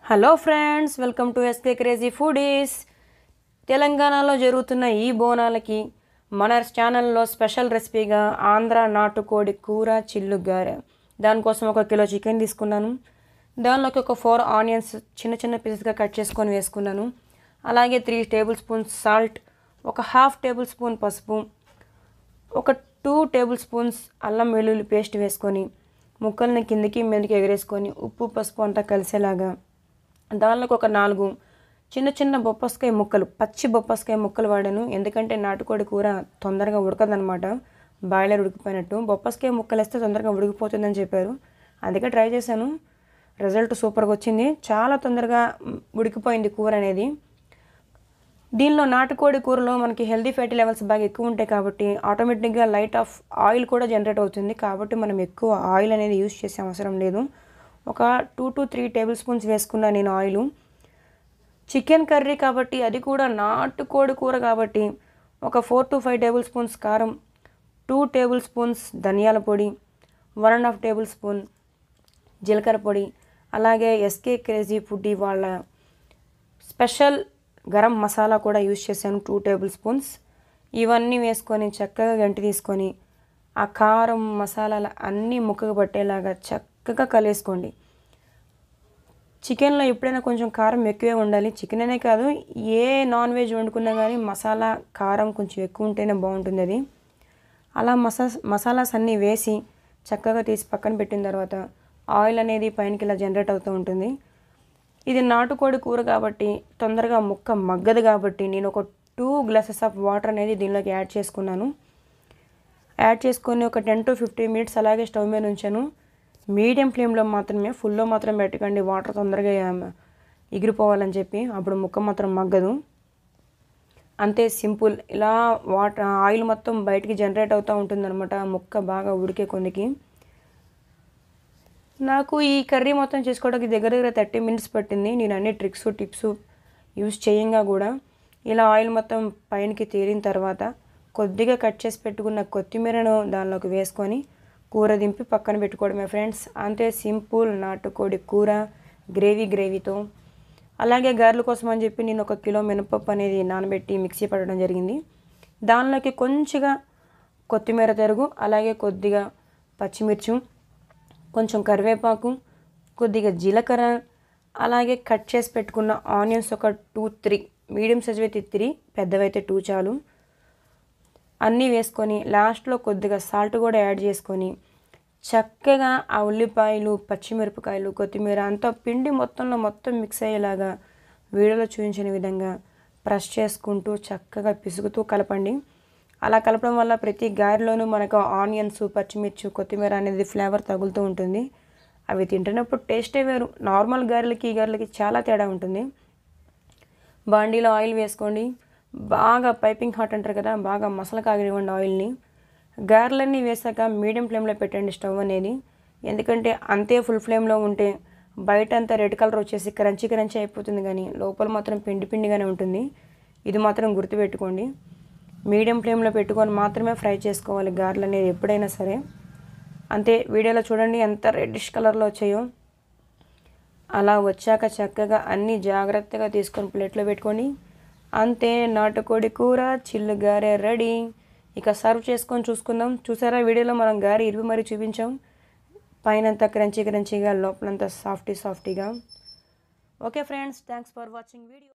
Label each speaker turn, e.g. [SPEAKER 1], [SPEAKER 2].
[SPEAKER 1] hello friends welcome to SK crazy foodies తెలంగాణలో జరుగుతున్న ఈ బోనాలకి మన ఛానల్లో స్పెషల్ రెసిపీగా ఆంధ్ర నాటుకోడి కూర చిల్లు గారె దానికోసం ఒక కిలో చికెన్ తీసుకున్నాను దానిలోకి ఒక ఫోర్ ఆనియన్స్ చిన్న చిన్న పీసెస్గా కట్ చేసుకొని వేసుకున్నాను అలాగే త్రీ టేబుల్ స్పూన్స్ సాల్ట్ ఒక హాఫ్ టేబుల్ స్పూన్ పసుపు ఒక టూ టేబుల్ స్పూన్స్ అల్లం వెల్లుల్లి పేస్ట్ వేసుకొని ముక్కల్ని కిందికి మీదకి ఎగరేసుకొని ఉప్పు పసుపు అంతా కలిసేలాగా దానిలోకి ఒక నాలుగు చిన్న చిన్న బొప్పస్కాయ ముక్కలు పచ్చి బొప్పస్కాయ ముక్కలు వాడాను ఎందుకంటే నాటుకోడి కూర తొందరగా ఉడకదనమాట బాయిలర్ ఉడికిపోయినట్టు బొప్పస్కాయ ముక్కలు వేస్తే తొందరగా ఉడికిపోతుందని చెప్పారు అందుకే ట్రై చేశాను రిజల్ట్ సూపర్గా వచ్చింది చాలా తొందరగా మ్, ఉడికిపోయింది కూర అనేది దీనిలో నాటుకోడి కూరలో మనకి హెల్దీ ఫ్యాటీ లెవెల్స్ బాగా ఎక్కువ ఉంటాయి కాబట్టి ఆటోమేటిక్గా లైట్ ఆఫ్ ఆయిల్ కూడా జనరేట్ అవుతుంది కాబట్టి మనం ఎక్కువ ఆయిల్ అనేది యూస్ చేసే అవసరం లేదు ఒక two to three table spoons వేసుకున్నా నేను ఆయిల్ చికెన్ కర్రీ కాబట్టి అది కూడా నాటుకోడి కూర కాబట్టి ఒక four to five table spoons కారం టూ టేబుల్ స్పూన్స్ ధనియాల పొడి one and half table spoon జీలకర్ర పొడి అలాగే ఎస్కే క్రేజీ ఫుడ్ వాళ్ళ స్పెషల్ గరం మసాలా కూడా యూజ్ చేశాను టూ టేబుల్ స్పూన్స్ ఇవన్నీ వేసుకొని చక్కగా గంటి తీసుకొని ఆ కారం మసాలాలు అన్నీ ముక్కకు పట్టేలాగా చక్కగా కలివేసుకోండి చికెన్లో ఎప్పుడైనా కొంచెం కారం ఎక్కువే ఉండాలి చికెన్ అనే కాదు ఏ నాన్ వెజ్ వండుకున్నా కానీ మసాలా కారం కొంచెం ఎక్కువ ఉంటేనే బాగుంటుంది అది అలా మసా మసాలాస్ అన్నీ వేసి చక్కగా తీసి పక్కన పెట్టిన తర్వాత ఆయిల్ అనేది పైనకి ఇలా జనరేట్ అవుతూ ఉంటుంది ఇది నాటుకోడి కూర కాబట్టి తొందరగా ముక్క మగ్గదు కాబట్టి నేను ఒక టూ గ్లాసెస్ ఆఫ్ వాటర్ అనేది దీనిలోకి యాడ్ చేసుకున్నాను యాడ్ చేసుకొని ఒక టెన్ టు ఫిఫ్టీన్ మినిట్స్ అలాగే స్టవ్ మీద ఉంచాను మీడియం ఫ్లేమ్లో మాత్రమే ఫుల్లో మాత్రం పెట్టకండి వాటర్ తొందరగా ఎగిరిపోవాలని చెప్పి అప్పుడు ముక్క మాత్రం మగ్గదు అంతే సింపుల్ ఇలా వాటర్ ఆయిల్ మొత్తం బయటికి జనరేట్ అవుతూ ఉంటుందన్నమాట ముక్క బాగా ఉడికే కొందికి నాకు ఈ కర్రీ మొత్తం చేసుకోవడానికి దగ్గర దగ్గర థర్టీ మినిట్స్ పట్టింది నేను అన్ని ట్రిక్స్ టిప్స్ యూస్ చేయంగా కూడా ఇలా ఆయిల్ మొత్తం పైనకి తేలిన తర్వాత కొద్దిగా కట్ చేసి పెట్టుకున్న కొత్తిమీరను దానిలోకి వేసుకొని కూర దింపి పక్కన పెట్టుకోవడమే ఫ్రెండ్స్ అంతే సింపుల్ నాటుకోడి కూర గ్రేవీ గ్రేవీతో అలాగే గారెల కోసం అని చెప్పి నేను ఒక కిలో మినపప్పు అనేది నానబెట్టి మిక్సీ పట్టడం జరిగింది దానిలోకి కొంచెంగా కొత్తిమీర తరుగు అలాగే కొద్దిగా పచ్చిమిర్చి కొంచెం కరివేపాకు కొద్దిగా జీలకర్ర అలాగే కట్ చేసి పెట్టుకున్న ఆనియన్స్ ఒక టూ త్రీ మీడియం సైజ్ అయితే త్రీ పెద్దవైతే టూ చాలు అన్నీ వేసుకొని లాస్ట్లో కొద్దిగా సాల్ట్ కూడా యాడ్ చేసుకొని చక్కగా ఆ ఉల్లిపాయలు పచ్చిమిరపకాయలు కొత్తిమీర అంతా పిండి మొత్తంలో మొత్తం మిక్స్ అయ్యేలాగా వీడియోలో చూపించిన విధంగా ప్రెస్ చేసుకుంటూ చక్కగా పిసుకుతూ కలపండి అలా కలపడం వల్ల ప్రతి గారెలోనూ మనకు ఆనియన్స్ పచ్చిమిర్చి కొత్తిమీర అనేది ఫ్లేవర్ తగులుతూ ఉంటుంది అవి తింటున్నప్పుడు టేస్టే వేరు నార్మల్ గారెలకి ఈ గారెలకి చాలా తేడా ఉంటుంది బాండీలో ఆయిల్ వేసుకోండి బాగా పైపింగ్ హాట్ అంటారు కదా బాగా మసల కాగనివ్వండి ఆయిల్ని గారెలన్నీ వేసాక మీడియం ఫ్లేమ్లో పెట్టండి స్టవ్ అనేది ఎందుకంటే అంతే ఫుల్ ఫ్లేమ్లో ఉంటే బయట అంతా రెడ్ కలర్ వచ్చేసి క్రంచీ క్రంచీ అయిపోతుంది కానీ లోపల మాత్రం పిండి పిండిగానే ఉంటుంది ఇది మాత్రం గుర్తుపెట్టుకోండి మీడియం ఫ్లేమ్లో పెట్టుకొని మాత్రమే ఫ్రై చేసుకోవాలి గారెలు అనేది ఎప్పుడైనా సరే అంతే వీడియోలో చూడండి ఎంత రెడ్డిష్ కలర్లో వచ్చాయో అలా వచ్చాక చక్కగా అన్నీ జాగ్రత్తగా తీసుకొని ప్లేట్లో పెట్టుకొని అంతే నాటుకోడి కూర చిల్లు గారె రెడీ ఇక సర్వ్ చేసుకొని చూసుకుందాం చూసారా వీడియోలో మనం గారె ఇరివి మరీ చూపించాం పైనంతా క్రంచీ క్రంచీగా లోపలంతా సాఫ్టీ సాఫ్టీగా okay friends thanks for watching video